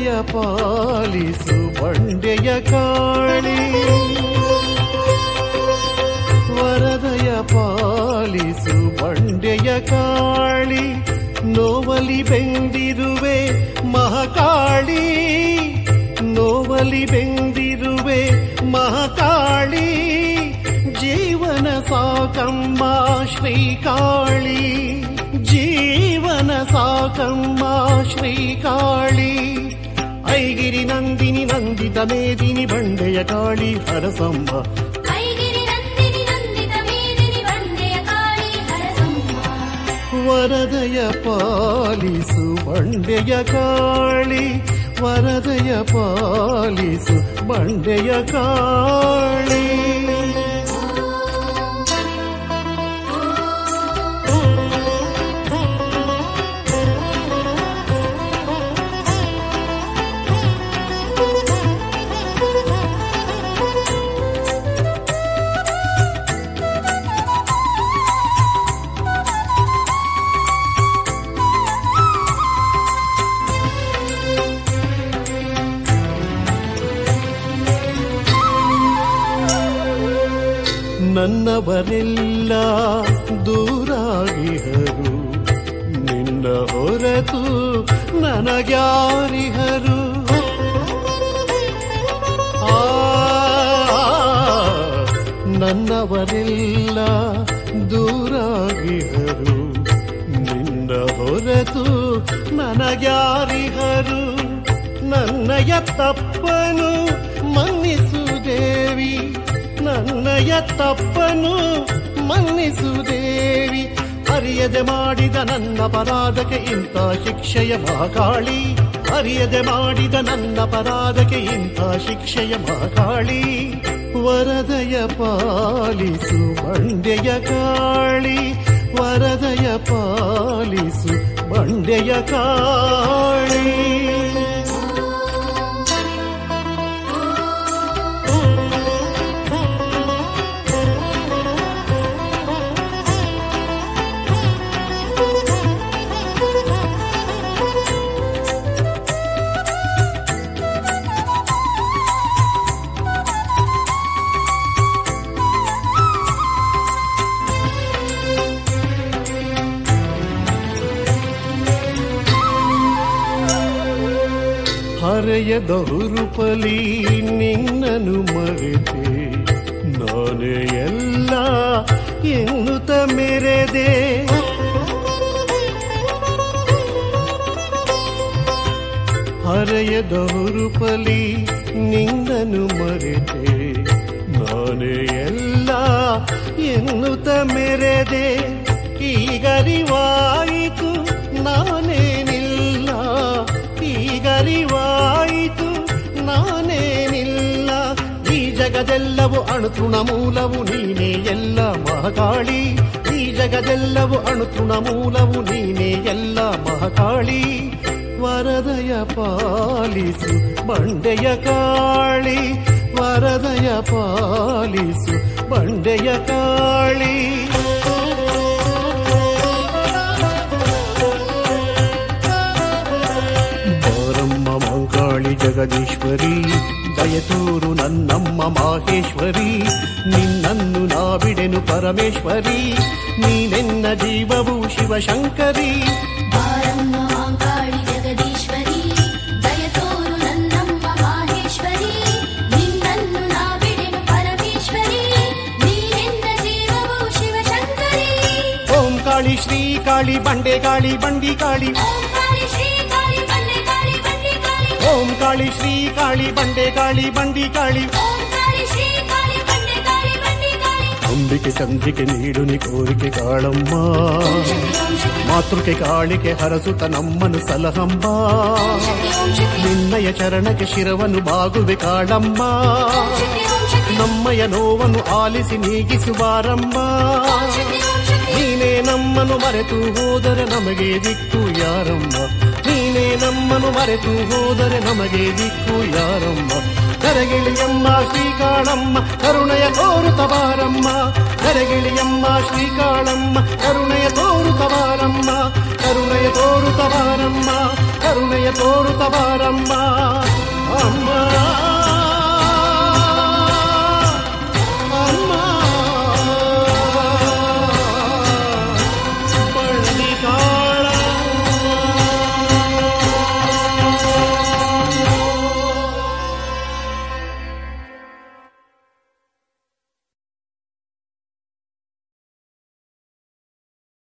ವರದಯ ಪಾಲಿಸು ಬಂಡೆಯ ಕಾಳಿ ವರದಯ ಪಾಲಿಸು ಬಂಡೆಯ ಕಾಳಿ ನೋವಲಿ ಬೆಂದಿರುವೆ ಮಹಾಕಾಳಿ ನೋವಲಿ ಬೆಂದಿರುವೆ ಮಹಾಕಾಳಿ ಜೀವನ ಸಾಕಮ್ಮ ಶ್ರೀಕಾಳಿ ಜೀವನ ಸಾಕಮ್ಮ ಶ್ರೀಕಾಳಿ ಐಗಿರಿ ನಂದಿನಿ ನಂದಿತ ಮೇದಿನಿ ಬಂಡೆಯ ಕಾಳಿ ಹರಸಮ್ಮ ಐಗಿರಿ ನಂದಿನಿ ನಂದಿತ ಮೇದಿನಿ ಬಂಡೆಯ ಕಾಳಿ ಹರಸಮ್ಮ ವರದಯ ಪಾಲಿಸು ಬಂಡೆಯ ಕಾಳಿ ವರದಯ ಪಾಲಿಸು ಬಂಡೆಯ ಕಾಳಿ ನನ್ನವರೆಲ್ಲ ದೂರಾಗಿಹರು ನಿನ್ನ ಹೊರತು ನನಗ್ಯಾರಿಹರು ಆ ನನ್ನವರೆಲ್ಲ ದೂರಾಗಿಹರು ನಿನ್ನ ಹೊರತು ನನಗ್ಯಾರಿಹರು ನನ್ನಯ ತಪ್ಪನು ಮನ್ನಿಸು ದೇವಿ ನನ್ನಯ ತಪ್ಪನು ಮನ್ನಿಸು ದೇವಿ ಅರಿಯದೆ ಮಾಡಿದ ನನ್ನ ಪರಾಧಕ್ಕೆ ಇಂಥ ಶಿಕ್ಷೆಯ ಮಹಾಕಾಳಿ ಅರಿಯದೆ ಮಾಡಿದ ನನ್ನ ಪರಾಧಕ್ಕೆ ಇಂಥ ಶಿಕ್ಷೆಯ ಮಹಾಕಾಳಿ ವರದಯ ಪಾಲಿಸು ಬಂಡೆಯ ಕಾಳಿ ವರದಯ ಪಾಲಿಸು ಬಂಡೆಯ ಕಾಳಿ ಹರೆಯದ ಹುರುಪಲಿ ನಿನ್ನನು ಮರೆತೆ ನಾನೇ ಎಲ್ಲ ಎನ್ನುತ್ತ ಮೆರೆದೆ ಹರೆಯದ ಹುರುಪಲಿ ನಿನ್ನನು ಮರೆತೆ ನಾನೇ ಎಲ್ಲ ಎನ್ನುತ್ತ ಮೆರೆದೆ ಈಗರಿವಾಯಿತು ನಾನೇನಿಲ್ಲ ಈಗರಿವಾಯಿತು ನಾನೇನಿಲ್ಲ ಈ ಜಗದೆಲ್ಲವೂ ಅಣುತೃಣ ಮೂಲವು ನೀನೇ ಎಲ್ಲ ಮಹಾಕಾಳಿ ಈ ಜಗದೆಲ್ಲವೂ ಅಣುತೃಣ ಮೂಲವು ನೀನೇ ಎಲ್ಲ ಮಹಾಕಾಳಿ ವರದಯ ಪಾಲಿಸು ಬಂಡೆಯ ಕಾಳಿ ವರದಯ ಪಾಲಿಸು ಬಂಡೆಯ ಕಾಳಿ ಬಾರಮ್ಮ ಮಂಗಾಳಿ ಜಗದೀಶ್ವರಿ ದಯತೂರು ನನ್ನಮ್ಮ ಮಾಹೇಶ್ವರಿ ನಿನ್ನನ್ನು ನಾವಿಡೆನು ಪರಮೇಶ್ವರಿ ನೀನೆನ್ನ ಜೀವವು ಶಿವಶಂಕರಿ ಬಾರಮ್ಮ ಮಾಂಕಾಳಿ ಜಗದೀಶ್ವರಿ ದಯತೋರು ನನ್ನಮ್ಮ ಮಾಹೇಶ್ವರಿ ನಿನ್ನನ್ನು ನಾವಿಡೆನು ಪರಮೇಶ್ವರಿ ನೀನೆನ್ನ ಜೀವವು ಶಿವಶಂಕರಿ ಓಂ ಕಾಳಿ ಶ್ರೀ ಕಾಳಿ ಬಂಡೆ ಕಾಳಿ ಬಂಡಿ ಕಾಳಿ ಓಂ ಕಾಳಿ ಶ್ರೀ ಕಾಳಿ ಬಂಡೆ ಕಾಳಿ ಬಂಡಿ ಕಾಳಿ ಓಂ ಕಾಳಿ ಶ್ರೀ ಕಾಳಿ ಬಂಡೆ ಕಾಳಿ ಬಂಡಿ ಕಾಳಿ ಓಂ ಕಾಳಿ ಶ್ರೀ ಕಾಳಿ ಬಂಡೆ ಕಾಳಿ ಬಂಡಿ ಕಾಳಿ ಅಂಬಿಕೆ ಚಂದ್ರಿಕೆ ನೀಡುನಿ ಕೋರಿಕೆ ಕಾಳಮ್ಮ ಓಂ ಶಕ್ತಿ ಓಂ ಶಕ್ತಿ ಮಾತೃಕೆ ಕಾಳಿಕೆ ಹರಸುತ್ತ ನಮ್ಮನು ಸಲಹಮ್ಮ ಓಂ ಶಕ್ತಿ ಓಂ ಶಕ್ತಿ ನಿನ್ನಯ ಚರಣಕ್ಕೆ ಶಿರವನ್ನು ಬಾಗುವೆ ಕಾಳಮ್ಮ ಓಂ ಶಕ್ತಿ ಓಂ ಶಕ್ತಿ ನಮ್ಮಯ ನೋವನ್ನು ಆಲಿಸಿ ನೀಗಿಸುವಾರಮ್ಮ ಓಂ ಶಕ್ತಿ ಓಂ ಶಕ್ತಿ ನೀನೇ ನಮ್ಮನ್ನು ಮರೆತು ಹೋದರೆ ನಮಗೆ ದಿಕ್ಕು ಯಾರಮ್ಮ ನೀನೇ ನಮ್ಮನ್ನು ಮರೆತು ಹೋದರೆ ನಮಗೆ ದಿಕ್ಕು ಯಾರಮ್ಮ ಕರಗಿಳಿಯಮ್ಮ ಶ್ರೀಕಾಳಮ್ಮ ಕರುಣೆಯ ತೋರುತ್ತವಾರಮ್ಮ ಕರಗಿಳಿಯಮ್ಮ ಶ್ರೀಕಾಳಮ್ಮ ಕರುಣೆಯ ತೋರುತ್ತವಾರಮ್ಮ ಕರುಣೆಯ ತೋರುತ್ತವಾರಮ್ಮ ಕರುಣೆಯ ತೋರುತ್ತವಾರಮ್ಮ